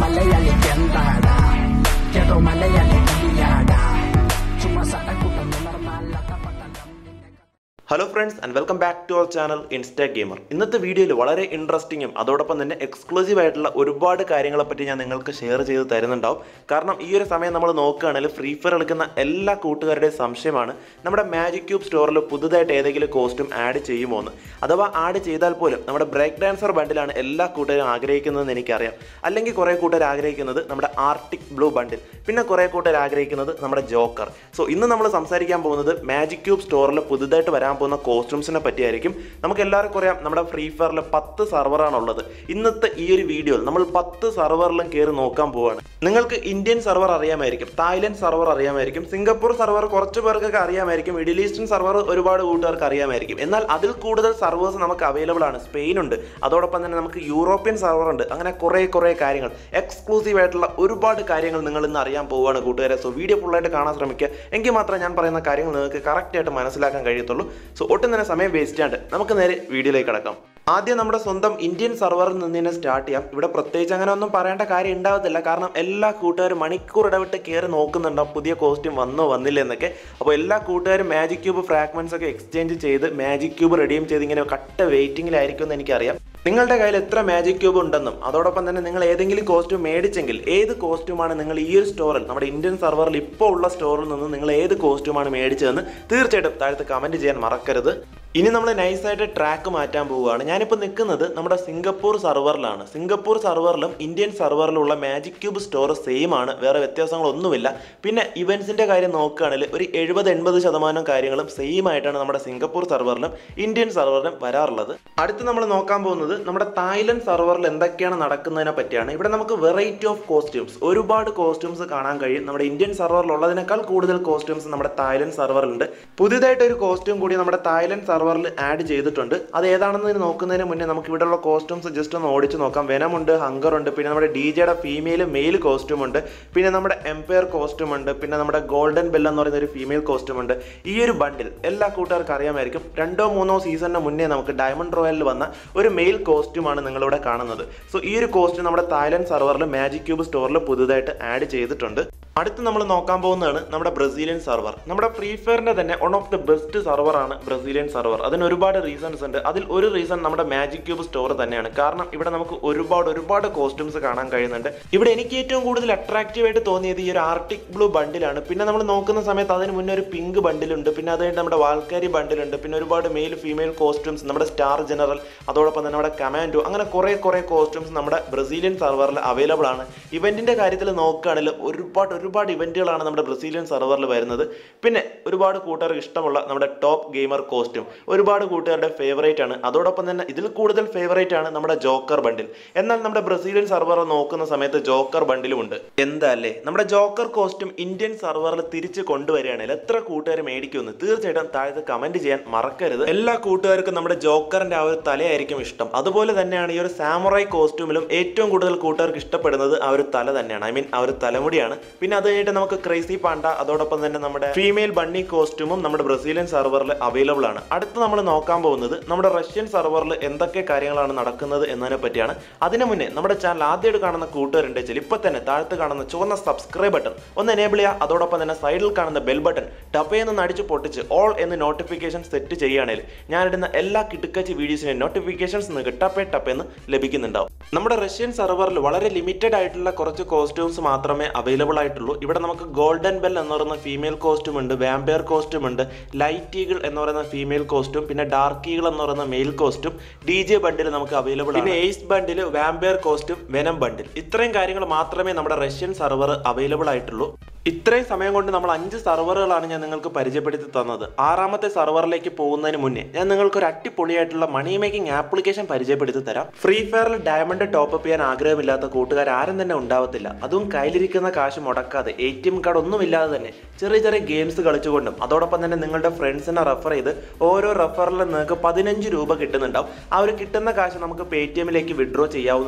മലയാളിക്ക് എന്താടാ കേട്ടോ മലയാളി കവിയാടാ ചുമ്മാ സട്ടക്കൂട്ടം ഉണർന്നാലത്ത പട്ടം നിന്റെ hello friends and welcome back to our channel insta gamer ഇന്നത്തെ വീഡിയോയിൽ വളരെ ഇൻട്രസ്റ്റിങ്ങും അതോടൊപ്പം തന്നെ എക്സ്ക്ലൂസീവ് ആയിട്ടുള്ള ഒരുപാട് കാര്യങ്ങളെ പറ്റി ഞാൻ നിങ്ങൾക്ക് ഷെയർ ചെയ്ത് തരുന്നുണ്ടാവും കാരണം ഈ ഒരു സമയം നമ്മൾ നോക്കുകയാണെങ്കിൽ ഫ്രീ ഫയർ കളിക്കുന്ന എല്ലാ കൂട്ടുകാരുടെയും സംശയമാണ് നമ്മുടെ മാജിക് ക്യൂബ് സ്റ്റോറിൽ പുതുതായിട്ട് ഏതെങ്കിലും കോസ്റ്റും ആഡ് ചെയ്യുമോ എന്ന് അഥവാ ആഡ് ചെയ്താൽ പോലും നമ്മുടെ ബ്രേക്ക് ഡാൻസർ ബണ്ടിലാണ് എല്ലാ കൂട്ടുകാരും ആഗ്രഹിക്കുന്നതെന്ന് എനിക്കറിയാം അല്ലെങ്കിൽ കുറേ കൂട്ടുകാർ ആഗ്രഹിക്കുന്നത് നമ്മുടെ ആർട്ടിക് ബ്ലൂ ബണ്ടിൽ പിന്നെ കുറേ കൂട്ടുകാർ ആഗ്രഹിക്കുന്നത് നമ്മുടെ ജോക്കർ സോ ഇന്ന് നമ്മൾ സംസാരിക്കാൻ പോകുന്നത് മാജിക് ക്യൂബ് സ്റ്റോറിൽ പുതുതായിട്ട് വരാൻ പോകുന്ന കോസ്റ്റ്യൂംസിനെ പറ്റിയായിരിക്കും നമുക്ക് എല്ലാവർക്കും അറിയാം നമ്മുടെ ഫ്രീ ഫയറിൽ പത്ത് സെർവറാണ് ഉള്ളത് ഇന്നത്തെ ഈ ഒരു വീഡിയോയിൽ നമ്മൾ പത്ത് സെർവറിലും കയറി നോക്കാൻ പോവാണ് നിങ്ങൾക്ക് ഇന്ത്യൻ സെർവർ അറിയാമായിരിക്കും തായ്ലൻഡ് സെർവർ അറിയാമായിരിക്കും സിംഗപ്പൂർ സെർവർ കുറച്ച് പേർക്കൊക്കെ അറിയാമായിരിക്കും മിഡിൽ ഈസ്റ്റേൺ സെർവർ ഒരുപാട് കൂട്ടുകാർക്ക് അറിയാമായിരിക്കും എന്നാൽ അതിൽ കൂടുതൽ സെർവേഴ്സ് നമുക്ക് അവൈലബിൾ ആണ് സ്പെയിൻ ഉണ്ട് അതോടൊപ്പം തന്നെ നമുക്ക് യൂറോപ്യൻ സെർവർ ഉണ്ട് അങ്ങനെ കുറേ കുറേ കാര്യങ്ങൾ എക്സ്ക്ലൂസീവ് ആയിട്ടുള്ള ഒരുപാട് കാര്യങ്ങൾ നിങ്ങൾ ഇന്ന് അറിയാൻ പോവുകയാണ് കൂട്ടുകാരെ സോ വീഡിയോ ഫുള്ളായിട്ട് കാണാൻ ശ്രമിക്കുക എങ്കിൽ മാത്രമേ ഞാൻ പറയുന്ന കാര്യങ്ങൾ നിങ്ങൾക്ക് കറക്റ്റ് ആയിട്ട് മനസ്സിലാക്കാൻ കഴിയത്തുള്ളൂ സോ ഒട്ടും തന്നെ സമയം വേസ്റ്റ് ആണ്ട് നമുക്ക് നേരെ വീഡിയോയിലേക്ക് കിടക്കാം ആദ്യം നമ്മുടെ സ്വന്തം ഇന്ത്യൻ സെർവറിൽ നിന്ന് തന്നെ സ്റ്റാർട്ട് ചെയ്യാം ഇവിടെ പ്രത്യേകിച്ച് അങ്ങനെ ഒന്നും പറയേണ്ട കാര്യം ഉണ്ടാവത്തില്ല കാരണം എല്ലാ കൂട്ടുകാരും മണിക്കൂർ ഇടവിട്ട് കയറി നോക്കുന്നുണ്ടാവും പുതിയ കോസ്റ്റ്യൂം വന്നോ വന്നില്ല എന്നൊക്കെ അപ്പോൾ എല്ലാ കൂട്ടുകാരും മാജിക് ക്യൂബ് ഫ്രാഗ്മെന്റ്സ് ഒക്കെ എക്സ്ചേഞ്ച് ചെയ്ത് മാജിക് ക്യൂബ് റെഡീം ചെയ്ത് ഇങ്ങനെ കട്ട വെയിറ്റിംഗിലായിരിക്കും എന്ന് എനിക്കറിയാം നിങ്ങളുടെ കയ്യിൽ എത്ര മാജിക് ക്യൂബ് ഉണ്ടെന്നും അതോടൊപ്പം തന്നെ നിങ്ങൾ ഏതെങ്കിലും കോസ്റ്റ്യൂം മേടിച്ചെങ്കിൽ ഏത് കോസ്റ്റ്യൂമാണ് നിങ്ങൾ ഈ ഒരു സ്റ്റോറിൽ നമ്മുടെ ഇന്ത്യൻ സെർവറിൽ ഇപ്പോൾ ഉള്ള സ്റ്റോറിൽ നിന്ന് നിങ്ങൾ ഏത് കോസ്റ്റ്യൂമാണ് മേടിച്ചതെന്ന് തീർച്ചയായിട്ടും താഴത്ത് കമൻറ്റ് ചെയ്യാൻ മറക്കരുത് ഇനി നമ്മൾ നൈസായിട്ട് ട്രാക്ക് മാറ്റാൻ പോവുകയാണ് ഞാനിപ്പോൾ നിൽക്കുന്നത് നമ്മുടെ സിംഗപ്പൂർ സെർവറിലാണ് സിംഗപ്പൂർ സെർവറിലും ഇന്ത്യൻ സെർവറിലുള്ള മാജിക് ക്യൂബ് സ്റ്റോർ സെയിം ആണ് വേറെ വ്യത്യാസങ്ങളൊന്നുമില്ല പിന്നെ ഇവൻസിൻ്റെ കാര്യം നോക്കുകയാണെങ്കിൽ ഒരു എഴുപത് എൺപത് ശതമാനം കാര്യങ്ങളും സെയിം ആയിട്ടാണ് നമ്മുടെ സിംഗപ്പൂർ സെർവറിലും ഇന്ത്യൻ സെർവറിലും വരാറുള്ളത് അടുത്ത് നമ്മൾ നോക്കാൻ പോകുന്നത് നമ്മുടെ തായ്ലൻഡ് സെർവറിൽ എന്തൊക്കെയാണ് നടക്കുന്നതിനെ പറ്റിയാണ് ഇവിടെ നമുക്ക് വെറൈറ്റി ഓഫ് കോസ്റ്റ്യൂംസ് ഒരുപാട് കോസ്റ്റ്യൂംസ് കാണാൻ കഴിയും നമ്മുടെ ഇന്ത്യൻ സെർവറിലുള്ളതിനേക്കാൾ കൂടുതൽ കോസ്റ്റ്യൂംസ് നമ്മുടെ തായ്ലൻഡ് സെർവറിലുണ്ട് പുതിയതായിട്ട് ഒരു കോസ്റ്റ്യൂം കൂടി നമ്മുടെ തായ്ലൻഡ് സെർവറിൽ ആഡ് ചെയ്തിട്ടുണ്ട് അത് ഏതാണെന്ന് നോക്കുന്നതിന് മുന്നേ നമുക്ക് ഇവിടെയുള്ള കോസ്റ്റ്യൂംസ് ജസ്റ്റ് ഒന്ന് ഓടിച്ച് നോക്കാം വെനമുണ്ട് ഹങ്കർ ഉണ്ട് പിന്നെ നമ്മുടെ ഡി ജെയുടെ ഫീമെയിൽ മെയിൽ കോസ്റ്റ്യൂം ഉണ്ട് പിന്നെ നമ്മുടെ എംപയർ കോസ്റ്റ്യൂം ഉണ്ട് പിന്നെ നമ്മുടെ ഗോൾഡൻ ബെൽ എന്ന് പറയുന്ന ഒരു ഫീമെയിൽ കോസ്റ്റ്യൂം ഉണ്ട് ഈ ഒരു ബണ്ടിൽ എല്ലാ കൂട്ടുകാർക്കും അറിയാമായിരിക്കും രണ്ടോ മൂന്നോ സീസണിന് മുന്നേ നമുക്ക് ഡയമണ്ട് റോയലിൽ വന്ന ഒരു മെയിൽ കോസ്റ്റ്യൂമാണ് നിങ്ങളിവിടെ കാണുന്നത് സോ ഈ ഒരു കോസ്റ്റ്യൂം നമ്മുടെ തായ്ലൻഡ് സെർവറിൽ മാജിക് ക്യൂബ് സ്റ്റോറിൽ പുതുതായിട്ട് ആഡ് ചെയ്തിട്ടുണ്ട് അടുത്ത് നമ്മൾ നോക്കാൻ പോകുന്നതാണ് നമ്മുടെ ബ്രസീലിയൻ സെർവർ നമ്മുടെ ഫ്രീ ഫയറിന്റെ തന്നെ വൺ ഓഫ് ദി ബെസ്റ്റ് സെർവറാണ് ബ്രസീലിയൻ സെർവർ അതിന് ഒരുപാട് റീസൺസ് ഉണ്ട് അതിൽ ഒരു റീസൺ നമ്മുടെ മാജിക് ക്യൂബ് സ്റ്റോർ തന്നെയാണ് കാരണം ഇവിടെ നമുക്ക് ഒരുപാട് ഒരുപാട് കോസ്റ്റ്യൂംസ് കാണാൻ കഴിയുന്നുണ്ട് ഇവിടെ എനിക്ക് ഏറ്റവും കൂടുതൽ അട്രാക്റ്റീവ് ആയിട്ട് തോന്നിയത് ഈ ഒരു ആർട്ടിക് ബ്ലൂ ബണ്ടിലാണ് പിന്നെ നമ്മൾ നോക്കുന്ന സമയത്ത് അതിന് മുന്നേ ഒരു പിങ്ക് ബണ്ടിലുണ്ട് പിന്നെ അത് കഴിഞ്ഞ് നമ്മുടെ വാൽക്കാരി ബണ്ടിലുണ്ട് പിന്നെ ഒരുപാട് മെയിൽ ഫീമെയിൽ കോസ്റ്റ്യൂംസ് നമ്മുടെ സ്റ്റാർ ജനറൽ അതോടൊപ്പം തന്നെ നമ്മുടെ കമാൻഡോ അങ്ങനെ കുറേ കുറേ കോസ്റ്റ്യൂംസ് നമ്മുടെ ബ്രസീലിയൻ സെർവറിൽ അവൈലബിൾ ആണ് ഇവന്റിന്റെ കാര്യത്തിൽ നോക്കുകയാണെങ്കിൽ ഒരുപാട് ഒരുപാട് ഇവന്റുകളാണ് നമ്മുടെ ബ്രസീലിയൻ സെർവറിൽ വരുന്നത് പിന്നെ ഒരുപാട് കൂട്ടുകാർക്ക് ഇഷ്ടമുള്ള നമ്മുടെ ടോപ്പ് ഗെയിമർ കോസ്റ്റ്യൂം ഒരുപാട് കൂട്ടുകാരുടെ ഫേവറേറ്റ് ആണ് അതോടൊപ്പം തന്നെ ഇതിൽ കൂടുതൽ ഫേവറേറ്റ് ആണ് നമ്മുടെ ജോക്കർ ബണ്ടിൽ എന്നാൽ നമ്മുടെ ബ്രസീലിയൻ സെർവർ നോക്കുന്ന സമയത്ത് ജോക്കർ ബണ്ടിലും ഉണ്ട് എന്താ അല്ലേ നമ്മുടെ ജോക്കർ കോസ്റ്റ്യൂം ഇന്ത്യൻ സെർവറിൽ തിരിച്ച് കൊണ്ടുവരികയാണെങ്കിൽ എത്ര കൂട്ടുകാർ മേടിക്കുമെന്ന് തീർച്ചയായിട്ടും താഴത്ത് കമന്റ് ചെയ്യാൻ മറക്കരുത് എല്ലാ കൂട്ടുകാർക്കും നമ്മുടെ ജോക്കറിന്റെ ആ ഒരു തലയായിരിക്കും ഇഷ്ടം അതുപോലെ തന്നെയാണ് ഈ ഒരു സാമുറായി കോസ്റ്റ്യൂമിലും ഏറ്റവും കൂടുതൽ കൂട്ടുകാർക്ക് ഇഷ്ടപ്പെടുന്നത് ആ ഒരു തല തന്നെയാണ് ഐ മീൻ ആ ഒരു തലമുടിയാണ് പിന്നെ അത് കഴിഞ്ഞിട്ട് നമുക്ക് ക്രേസി പാണ്ട അതോടൊപ്പം തന്നെ നമ്മുടെ ഫീമെയിൽ ബണ്ണി കോസ്റ്റ്യൂമും നമ്മുടെ ബ്രസീലിയൻ സെർവറിൽ അവൈലബിൾ ആണ് അടുത്ത് നമ്മൾ നോക്കാൻ പോകുന്നത് നമ്മുടെ റഷ്യൻ സെർവറിൽ എന്തൊക്കെ കാര്യങ്ങളാണ് നടക്കുന്നത് എന്നതിനെ പറ്റിയാണ് അതിനു മുന്നേ നമ്മുടെ ചാനൽ ആദ്യമായിട്ട് കാണുന്ന കൂട്ടുകാരുണ്ട് വെച്ചാൽ ഇപ്പൊ തന്നെ താഴത്ത് കാണുന്ന ചുവന്ന സബ്സ്ക്രൈബ് ബട്ടൺ ഒന്ന് എനേബിൾ ചെയ്യുക അതോടൊപ്പം തന്നെ സൈഡിൽ കാണുന്ന ബെൽ ബട്ടൺ ടപ്പേന്ന് അടിച്ച് പൊട്ടിച്ച് ഓൾ എന്ന് നോട്ടിഫിക്കേഷൻ സെറ്റ് ചെയ്യുകയാണെങ്കിൽ ഞാനിടുന്ന എല്ലാ കിടുക്കച്ച് വീഡിയോസിന്റെ നോട്ടിഫിക്കേഷൻസ് നിങ്ങൾക്ക് ടപ്പേ ടപ്പേന്ന് ലഭിക്കുന്നുണ്ടാവും നമ്മുടെ റഷ്യൻ സെർവറിൽ വളരെ ലിമിറ്റഡ് ആയിട്ടുള്ള കുറച്ച് കോസ്റ്റ്യൂംസ് മാത്രമേ അവൈലബിൾ ആയിട്ടുള്ളൂ ഇവിടെ നമുക്ക് ഗോൾഡൻ ബെൽ എന്ന് പറയുന്ന ഫീമെയിൽ കോസ്റ്റ്യൂം ഉണ്ട് വാമ്പയർ കോസ്റ്റ്യൂം ഉണ്ട് ലൈറ്റ് ഈഗിൾ എന്ന് പറയുന്ന ഫീമെയിൽ കോസ്റ്റ്യൂം പിന്നെ ഡാർക്ക് ഈഗിൾ എന്ന് പറയുന്ന male costume D J bundle നമുക്ക് അവൈലബിൾ പിന്നെ ace bundle vampire costume venom bundle ഇത്രയും കാര്യങ്ങൾ മാത്രമേ നമ്മുടെ റഷ്യൻ സെർവർ അവൈലബിൾ ആയിട്ടുള്ളൂ ഇത്രയും സമയം കൊണ്ട് നമ്മൾ അഞ്ച് സെർവറുകളാണ് ഞാൻ നിങ്ങൾക്ക് പരിചയപ്പെടുത്തി തന്നത് ആറാമത്തെ സെർവറിലേക്ക് പോകുന്നതിന് മുന്നേ ഞാൻ നിങ്ങൾക്ക് ഒരു അടിപൊളിയായിട്ടുള്ള മണി മേക്കിംഗ് ആപ്ലിക്കേഷൻ പരിചയപ്പെടുത്തി തരാം ഫ്രീ ഫയറിൽ ഡയമണ്ട് ടോപ്പ് അപ്പ് ചെയ്യാൻ ആഗ്രഹമില്ലാത്ത കൂട്ടുകാർ ആരും തന്നെ ഉണ്ടാവത്തില്ല അതും കയ്യിലിരിക്കുന്ന കാശ് മുടക്കാതെ എ ടി എം കാർഡ് ഒന്നുമില്ലാതെ തന്നെ ചെറിയ ചെറിയ ഗെയിംസ് കളിച്ചുകൊണ്ടും അതോടൊപ്പം തന്നെ നിങ്ങളുടെ ഫ്രണ്ട്സിനെ റെഫർ ചെയ്ത് ഓരോ റെഫറിലും നിങ്ങൾക്ക് പതിനഞ്ച് രൂപ കിട്ടുന്നുണ്ടാവും ആ ഒരു കിട്ടുന്ന കാശ് നമുക്ക് പേ ടി എമ്മിലേക്ക് വിഡ്രോ ചെയ്യാവുന്നതാണ്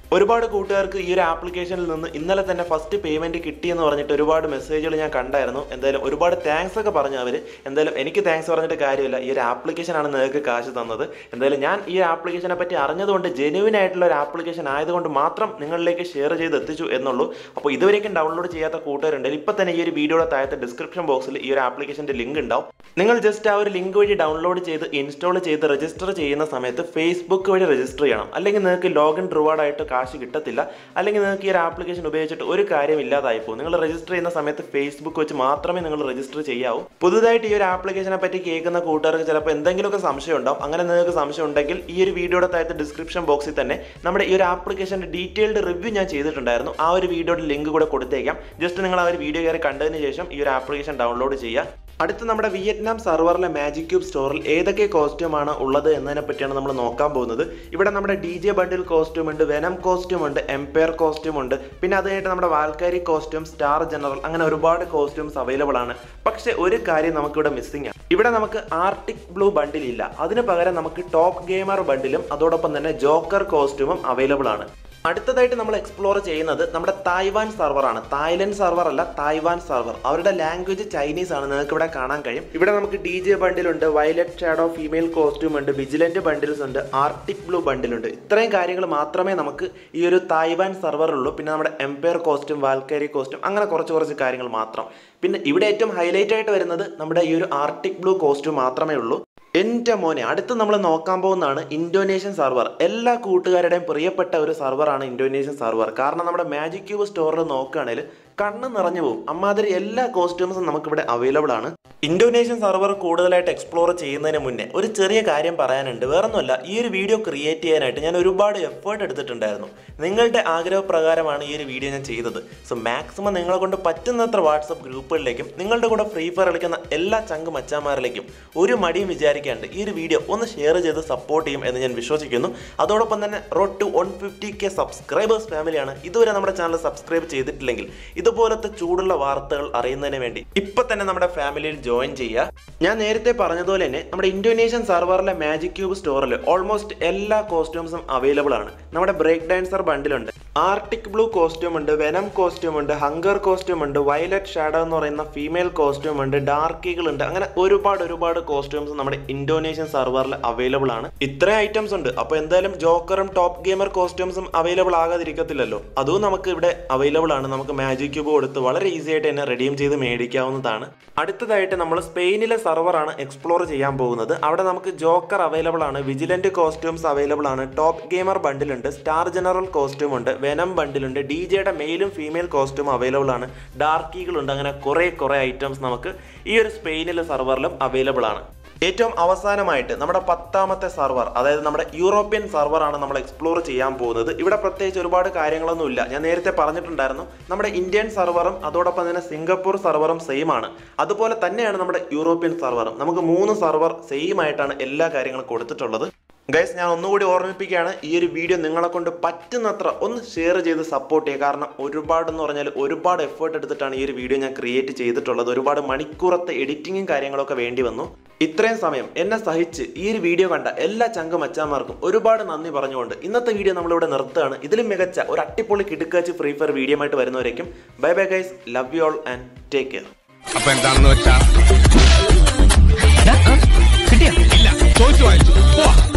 ഒരുപാട് കൂട്ടുകാർക്ക് ഈ ഒരു ആപ്ലിക്കേഷനിൽ നിന്ന് ഇന്നലെ തന്നെ ഫസ്റ്റ് പേയ്മെന്റ് കിട്ടിയെന്ന് പറഞ്ഞിട്ട് ഒരുപാട് മെസ്സേജുകൾ ഞാൻ കണ്ടായിരുന്നു എന്തായാലും ഒരുപാട് താങ്ക്സ് ഒക്കെ പറഞ്ഞു അവർ എന്തായാലും എനിക്ക് താങ്ക്സ് പറഞ്ഞിട്ട് കാര്യമില്ല ഈ ഒരു ആപ്ലിക്കേഷനാണ് നിങ്ങൾക്ക് കാശ് തന്നത് എന്തായാലും ഞാൻ ഈ ആപ്ലിക്കേഷനെ പറ്റി അറിഞ്ഞതുകൊണ്ട് ജെനുവിൻ ആയിട്ടുള്ള ഒരു ആപ്ലിക്കേഷൻ ആയതുകൊണ്ട് മാത്രം നിങ്ങളിലേക്ക് ഷെയർ ചെയ്ത് എത്തിച്ചു എന്നുള്ളൂ അപ്പോൾ ഇതുവരെയും ഡൗൺലോഡ് ചെയ്യാത്ത കൂട്ടുകാരുണ്ടെങ്കിൽ ഇപ്പം തന്നെ ഈ ഒരു വീഡിയോയുടെ താഴത്തെ ഡിസ്ക്രിപ്ഷൻ ബോക്സിൽ ഈ ഒരു ആപ്ലിക്കേഷൻ്റെ ലിങ്ക് ഉണ്ടാവും നിങ്ങൾ ജസ്റ്റ് ആ ഒരു ലിങ്ക് വഴി ഡൗൺലോഡ് ചെയ്ത് ഇൻസ്റ്റാൾ ചെയ്ത് രജിസ്റ്റർ ചെയ്യുന്ന സമയത്ത് ഫേസ്ബുക്ക് വഴി രജിസ്റ്റർ ചെയ്യണം അല്ലെങ്കിൽ നിങ്ങൾക്ക് ലോഗിൻ റിവാർഡ് ആയിട്ട് കാശ് കിട്ടത്തില്ല അല്ലെങ്കിൽ നിങ്ങൾക്ക് ഈ ഒരു ആപ്ലിക്കേഷൻ ഉപയോഗിച്ചിട്ട് ഒരു കാര്യം ഇല്ലാതായി പോകും നിങ്ങൾ രജിസ്റ്റർ ചെയ്യുന്ന സമയത്ത് ഫേസ്ബുക്ക് വെച്ച് മാത്രമേ നിങ്ങൾ രജിസ്റ്റർ ചെയ്യാവൂ പുതുതായിട്ട് ഈ ഒരു ആപ്ലിക്കേഷനെ പറ്റി കേൾക്കുന്ന കൂട്ടുകാർക്ക് ചിലപ്പോൾ എന്തെങ്കിലുമൊക്കെ സംശയം ഉണ്ടാവും അങ്ങനെ നിങ്ങൾക്ക് സംശയം ഉണ്ടെങ്കിൽ ഈ ഒരു വീഡിയോയുടെ താഴത്തെ ഡിസ്ക്രിപ്ഷൻ ബോക്സിൽ തന്നെ നമ്മുടെ ഈ ഒരു ആപ്ലിക്കേഷൻ്റെ ഡീറ്റെയിൽഡ് റിവ്യൂ ഞാൻ ചെയ്തിട്ടുണ്ടായിരുന്നു ആ ഒരു വീഡിയോയുടെ ലിങ്ക് കൂടെ കൊടുത്തേക്കാം ജസ്റ്റ് നിങ്ങൾ ആ ഒരു വീഡിയോ കയറി കണ്ടതിന് ശേഷം ഈ ഒരു ആപ്ലിക്കേഷൻ ഡൗൺലോഡ് ചെയ്യുക അടുത്ത നമ്മുടെ വിയറ്റ്നാം സർവറിലെ മാജിക് ക്യൂബ് സ്റ്റോറിൽ ഏതൊക്കെ കോസ്റ്റ്യൂം ആണ് ഉള്ളത് എന്നതിനെ പറ്റിയാണ് നമ്മൾ നോക്കാൻ പോകുന്നത് ഇവിടെ നമ്മുടെ ഡി ജെ ബണ്ടിൽ കോസ്റ്റ്യൂം ഉണ്ട് വെനം കോസ്റ്റ്യൂം ഉണ്ട് എംപയർ കോസ്റ്റ്യൂം ഉണ്ട് പിന്നെ അത് കഴിഞ്ഞിട്ട് നമ്മുടെ വാൽക്കാരി കോസ്റ്റ്യൂം സ്റ്റാർ ജനറൽ അങ്ങനെ ഒരുപാട് കോസ്റ്റ്യൂംസ് അവൈലബിൾ ആണ് പക്ഷേ ഒരു കാര്യം നമുക്കിവിടെ മിസ്സിംഗ് ആണ് ഇവിടെ നമുക്ക് ആർട്ടിക് ബ്ലൂ ബണ്ടിൽ ഇല്ല അതിന് പകരം നമുക്ക് ടോപ്പ് ഗെയിമർ ബണ്ടിലും അതോടൊപ്പം തന്നെ ജോക്കർ കോസ്റ്റ്യൂമും അവൈലബിൾ ആണ് അടുത്തതായിട്ട് നമ്മൾ എക്സ്പ്ലോർ ചെയ്യുന്നത് നമ്മുടെ തായ്വാൻ സർവറാണ് തായ്ലൻഡ് സർവർ അല്ല തായ്വാൻ സർവർ അവരുടെ ലാംഗ്വേജ് ചൈനീസ് ആണ് നിങ്ങൾക്ക് ഇവിടെ കാണാൻ കഴിയും ഇവിടെ നമുക്ക് ഡി ജെ ബണ്ടിലുണ്ട് വയലറ്റ് ഷാഡോ ഫീമെയിൽ കോസ്റ്റ്യൂം ഉണ്ട് വിജിലന്റ് ബണ്ടിൽസ് ഉണ്ട് ആർട്ടിക് ബ്ലൂ ബണ്ടിലുണ്ട് ഇത്രയും കാര്യങ്ങൾ മാത്രമേ നമുക്ക് ഈ ഒരു തായ്വാൻ സർവറുള്ളൂ പിന്നെ നമ്മുടെ എംപയർ കോസ്റ്റ്യൂം വാൽക്കാരി കോസ്റ്റ്യൂം അങ്ങനെ കുറച്ച് കുറച്ച് കാര്യങ്ങൾ മാത്രം പിന്നെ ഇവിടെ ഏറ്റവും ഹൈലൈറ്റ് ആയിട്ട് വരുന്നത് നമ്മുടെ ഈ ഒരു ആർട്ടിക് ബ്ലൂ കോസ്റ്റ്യൂം മാത്രമേ ഉള്ളൂ എൻ്റെ മോനെ അടുത്ത് നമ്മൾ നോക്കാൻ പോകുന്നതാണ് ഇന്തോനേഷ്യൻ സർവർ എല്ലാ കൂട്ടുകാരുടെയും പ്രിയപ്പെട്ട ഒരു സർവറാണ് ഇന്തോനേഷ്യൻ സർവർ കാരണം നമ്മുടെ മാജിക് ക്യൂബ് സ്റ്റോറിൽ നോക്കുകയാണെങ്കിൽ കണ്ണ് നിറഞ്ഞു പോകും അമ്മാതിരി എല്ലാ കോസ്റ്റ്യൂംസും നമുക്കിവിടെ അവൈലബിൾ ആണ് ഇന്തോനേഷ്യൻ സർവർ കൂടുതലായിട്ട് എക്സ്പ്ലോർ ചെയ്യുന്നതിന് മുന്നേ ഒരു ചെറിയ കാര്യം പറയാനുണ്ട് വേറൊന്നുമല്ല ഈ ഒരു വീഡിയോ ക്രിയേറ്റ് ചെയ്യാനായിട്ട് ഞാൻ ഒരുപാട് എഫേർട്ട് എടുത്തിട്ടുണ്ടായിരുന്നു നിങ്ങളുടെ ആഗ്രഹപ്രകാരമാണ് ഈ ഒരു വീഡിയോ ഞാൻ ചെയ്തത് സോ മാക്സിമം നിങ്ങളെ കൊണ്ട് പറ്റുന്നത്ര വാട്സപ്പ് ഗ്രൂപ്പുകളിലേക്കും നിങ്ങളുടെ കൂടെ ഫ്രീ ഫയർ കളിക്കുന്ന എല്ലാ ചങ്ക് മച്ചാന്മാരിലേക്കും ഒരു മടിയും വിചാരിക്കാണ്ട് ഈ ഒരു വീഡിയോ ഒന്ന് ഷെയർ ചെയ്ത് സപ്പോർട്ട് ചെയ്യും എന്ന് ഞാൻ വിശ്വസിക്കുന്നു അതോടൊപ്പം തന്നെ road to one fifty K subscribers ഫാമിലിയാണ് ഇതുവരെ നമ്മുടെ ചാനൽ സബ്സ്ക്രൈബ് ചെയ്തിട്ടില്ലെങ്കിൽ ഇതുപോലത്തെ ചൂടുള്ള വാർത്തകൾ അറിയുന്നതിന് വേണ്ടി ഇപ്പൊ തന്നെ നമ്മുടെ ഫാമിലിയിൽ ജോയിൻ ചെയ്യുക ഞാൻ നേരത്തെ പറഞ്ഞതുപോലെ തന്നെ നമ്മുടെ ഇന്തോനേഷ്യൻ സർവറിലെ മാജിക് ക്യൂബ് സ്റ്റോറിൽ ഓൾമോസ്റ്റ് എല്ലാ കോസ്റ്റ്യൂംസും അവൈലബിൾ ആണ് നമ്മുടെ ബ്രേക്ക് ഡാൻസർ ബണ്ടിലുണ്ട് ആർട്ടിക് ബ്ലൂ കോസ്റ്റ്യൂം ഉണ്ട് വെനം കോസ്റ്റ്യൂം ഉണ്ട് ഹങ്കർ കോസ്റ്റ്യൂം ഉണ്ട് വയലറ്റ് ഷാഡോ എന്ന് പറയുന്ന ഫീമെയിൽ കോസ്റ്റ്യൂം ഉണ്ട് ഡാർക്കികൾ ഉണ്ട് അങ്ങനെ ഒരുപാട് ഒരുപാട് കോസ്റ്റ്യൂംസ് നമ്മുടെ ഇന്തോനേഷ്യൻ സർവറിൽ അവൈലബിൾ ആണ് ഇത്രയും ഐറ്റംസ് ഉണ്ട് അപ്പോൾ എന്തായാലും ജോക്കറും ടോപ്പ് ഗെയിമർ കോസ്റ്റ്യൂംസും അവൈലബിൾ ആകാതിരിക്കത്തില്ലല്ലോ അതും നമുക്ക് ഇവിടെ അവൈലബിൾ ആണ് നമുക്ക് മാജിക് ക്യൂബ് കൊടുത്ത് വളരെ ഈസി ആയിട്ട് തന്നെ റെഡീം ചെയ്ത് മേടിക്കാവുന്നതാണ് അടുത്തതായിട്ട് നമ്മൾ സ്പെയിനിലെ സർവറാണ് എക്സ്പ്ലോർ ചെയ്യാൻ പോകുന്നത് അവിടെ നമുക്ക് ജോക്കർ അവൈലബിൾ ആണ് വിജിലന്റ് കോസ്റ്റ്യൂംസ് അവൈലബിൾ ആണ് ടോപ്പ് ഗെയിമർ ബണ്ടിലുണ്ട് സ്റ്റാർ ജനറൽ കോസ്റ്റ്യൂം ഉണ്ട് വെനം ബണ്ടിലുണ്ട് ഡി ജെയുടെ മെയിലും ഫീമെയിൽ കോസ്റ്റ്യൂം അവൈലബിൾ ആണ് ഡാർക്കികളുണ്ട് അങ്ങനെ കുറേ കുറേ ഐറ്റംസ് നമുക്ക് ഈ ഒരു സ്പെയിനിലെ സർവറിലും അവൈലബിൾ ആണ് ഏറ്റവും അവസാനമായിട്ട് നമ്മുടെ പത്താമത്തെ സർവർ അതായത് നമ്മുടെ യൂറോപ്യൻ സർവറാണ് നമ്മൾ എക്സ്പ്ലോർ ചെയ്യാൻ പോകുന്നത് ഇവിടെ പ്രത്യേകിച്ച് ഒരുപാട് കാര്യങ്ങളൊന്നുമില്ല ഞാൻ നേരത്തെ പറഞ്ഞിട്ടുണ്ടായിരുന്നു നമ്മുടെ ഇന്ത്യൻ സർവറും അതോടൊപ്പം തന്നെ സിംഗപ്പൂർ സർവറും സെയിം ആണ് അതുപോലെ തന്നെയാണ് നമ്മുടെ യൂറോപ്യൻ സർവറും നമുക്ക് മൂന്ന് സർവർ സെയിം ആയിട്ടാണ് എല്ലാ കാര്യങ്ങളും കൊടുത്തിട്ടുള്ളത് ഗൈസ് ഞാൻ ഒന്നുകൂടി ഓർമ്മിപ്പിക്കുകയാണ് ഈ ഒരു വീഡിയോ നിങ്ങളെ കൊണ്ട് പറ്റുന്നത്ര ഒന്ന് ഷെയർ ചെയ്ത് സപ്പോർട്ട് ചെയ്യുക കാരണം ഒരുപാടെന്ന് പറഞ്ഞാൽ ഒരുപാട് എഫേർട്ട് എടുത്തിട്ടാണ് ഈ ഒരു വീഡിയോ ഞാൻ ക്രിയേറ്റ് ചെയ്തിട്ടുള്ളത് ഒരുപാട് മണിക്കൂറത്തെ എഡിറ്റിങ്ങും കാര്യങ്ങളൊക്കെ വേണ്ടി വന്നു ഇത്രയും സമയം എന്നെ സഹിച്ച് ഈ ഒരു വീഡിയോ കണ്ട എല്ലാ ചങ്ക മച്ചാന്മാർക്കും ഒരുപാട് നന്ദി പറഞ്ഞുകൊണ്ട് ഇന്നത്തെ വീഡിയോ നമ്മളിവിടെ നിർത്തുകയാണ് ഇതിലും മികച്ച ഒരു അട്ടിപ്പൊളി കിടുക്കാച്ച് ഫ്രീ ഫയർ വീഡിയോ ആയിട്ട് വരുന്നവരേക്കും bye bye guys love you all and take care അപ്പൊ എന്താണെന്ന് വെച്ചാ കിട്ടിയ ഇല്ല ചോദിച്ചു വായിച്ചു പോവാ